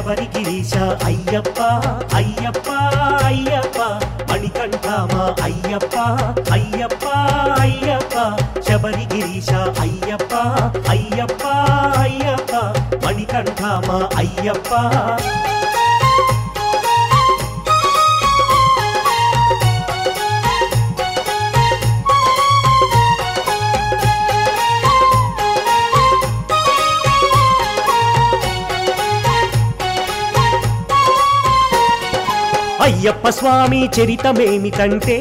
శబరిగిరీశ అయ్యప్ప అయ్యప్ప అయ్యప్ప మణికంఠామ అయ్యప్ప అయ్యప్ప అయ్యప్ప శబరిగిరీశ అయ్యప్ప అయ్యప్ప అయ్యప్ప మణికంఠామ అయ్యప్ప అయ్యప్ప స్వామి చరితమేమిటంటే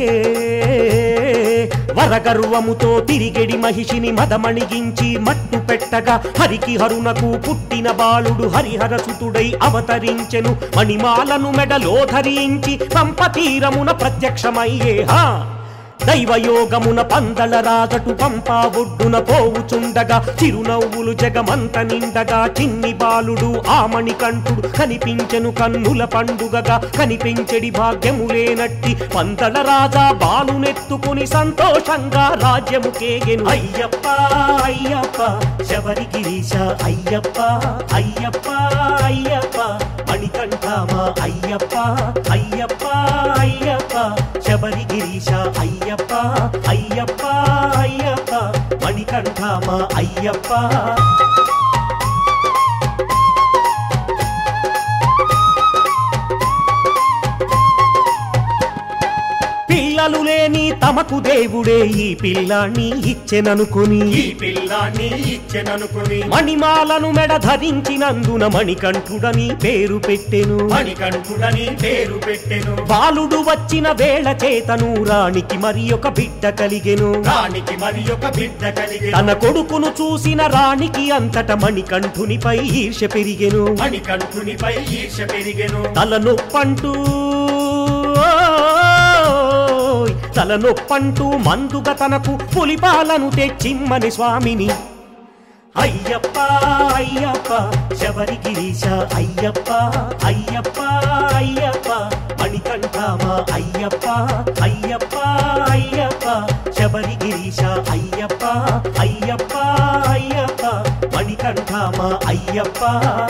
వరగర్వముతో తిరిగెడి మహిషిని మదమణిగించి మట్టు పెట్టగా హరికి హరునకు పుట్టిన బాలుడు హరిహర సుతుడై అవతరించెను మణిమాలను మెడలో ధరించి పంపతీరమున ప్రత్యక్షమయ్యే హా దైవయోగమున పందల రాజటు పంపా ఒడ్డున పోవుచుండగా చిరునవ్వులు జగమంత నిండగా చిన్ని బాలుడు ఆమణి కంఠుడు కనిపించెను కన్నుల పండుగగా కనిపించెడి భాగ్యము లేనట్టి పందల రాజా బాలునెత్తుకుని సంతోషంగా రాజ్యము కేగెను అయ్యప్ప అయ్యప్ప శబరిగిరీశ అయ్యప్ప అయ్యప్ప అయ్యప్ప మణికంఠామ అయ్యప్ప అయ్యప్ప అయ్యప్ప శబరిగిరీశ అయ్యప్ప అయ్యప్ప అయ్యప్ప మణికంఠామ అయ్యప్ప పిల్లలు లేని తమకు దేవుడే ఈ పిల్లాన్ని ఇచ్చెననుకుని ఈ పిల్లాన్ని ఇచ్చెననుకుని మణిమాలను మెడ ధరించినందున మణికంఠుడని పేరు పెట్టెను మణికంఠుడని పేరు పెట్టెను బాలుడు వచ్చిన వేళ చేతను రాణికి మరి ఒక బిడ్డ కలిగెను రానికి మరి ఒక బిడ్డ కలిగి తన కొడుకును చూసిన రాణికి అంతట మణికంఠునిపై ఈర్ష పెరిగెను మణికంఠునిపై ఈర్ష పెరిగెను తలనొప్పంటూ తలనొప్పంటూ మందుగా తనకు పులిపాలను తెచ్చిమ్మని స్వామిని అయ్యప్ప అయ్యప్ప శబరిగిరీశ అయ్యప్ప అయ్యప్ప అయ్యప్ప మణికంఠామ అయ్యప్ప అయ్యప్ప అయ్యప్ప శబరిగిరీశ అయ్యప్ప అయ్యప్ప అయ్యప్ప మణికంఠామ అయ్యప్ప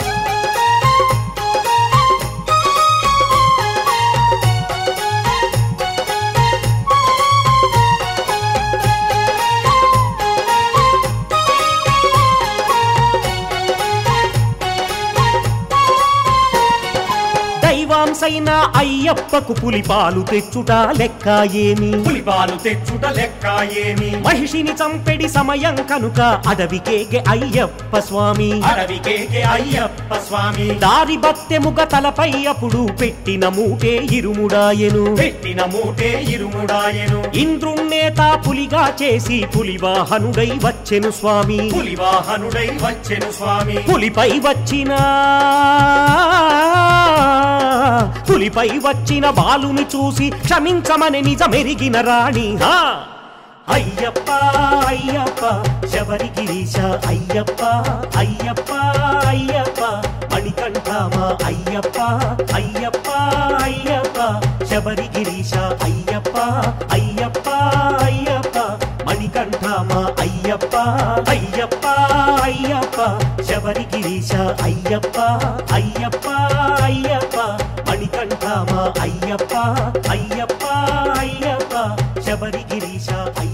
దైవాంశైన అయ్యప్పకు పులిపాలు తెచ్చుట లెక్క ఏమి పులిపాలు తెచ్చుట లెక్క ఏమి మహిషిని చంపెడి సమయం కనుక అడవికేగే అయ్యప్ప స్వామి అడవికేకే అయ్యప్ప స్వామి దారి బత్తెముగ తలపై అప్పుడు పెట్టిన మూటే ఇరుముడాయెను పెట్టిన మూటే ఇరుముడాయెను ఇంద్రుణ్ణేత పులిగా చేసి పులివాహనుడై వచ్చెను స్వామి పులివాహనుడై వచ్చెను స్వామి పులిపై వచ్చిన పులిపై వచ్చిన బాలుని చూసి క్షమించమని నిజమెరిగిన రాణి హా! అయ్యప్ప అయ్యప్ప శబరిగిరీశ అయ్యప్ప అయ్యప్ప అయ్యప్ప మణికంఠామ అయ్యప్ప అయ్యప్ప అయ్యప్ప శబరిగిరీశ అయ్యప్ప అయ్యప్ప అయ్యప్ప మణికంఠామ అయ్యప్ప అయ్యప్ప అయ్యప్ప శబరిగిరీశ అయ్యప్ప అయ్యప్ప అయ్యప్ప మణికంఠామ అయ్యప్ప అయ్యప్ప అయ్యప్ప శబరిగిరీశ అయ్యప్ప